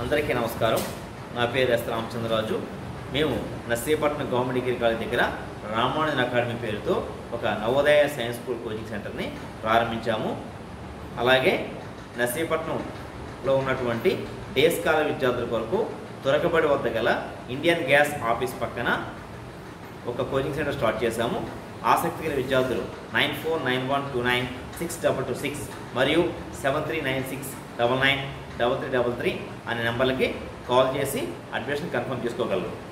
అందరికీ నమస్కారం నా పేరు ఎస్ రామచంద్రరాజు మేము నర్సీపట్నం గవర్నమెంట్ డిగ్రీ కాలేజ్ దగ్గర రామానుజన్ అకాడమీ పేరుతో ఒక నవోదయ సైన్స్ స్కూల్ కోచింగ్ సెంటర్ని ప్రారంభించాము అలాగే నర్సీపట్నంలో ఉన్నటువంటి డే స్కాలర్ విద్యార్థుల కొరకు తురకబడి వద్ద గల ఇండియన్ గ్యాస్ ఆఫీస్ పక్కన ఒక కోచింగ్ సెంటర్ స్టార్ట్ చేశాము ఆసక్తి గల విద్యార్థులు nine four nine one two nine six double two six మరియు seven three nine six double nine double three double three అనే నెంబర్లకి కాల్ చేసి అడ్మిషన్ కన్ఫర్మ్ చేసుకోగలరు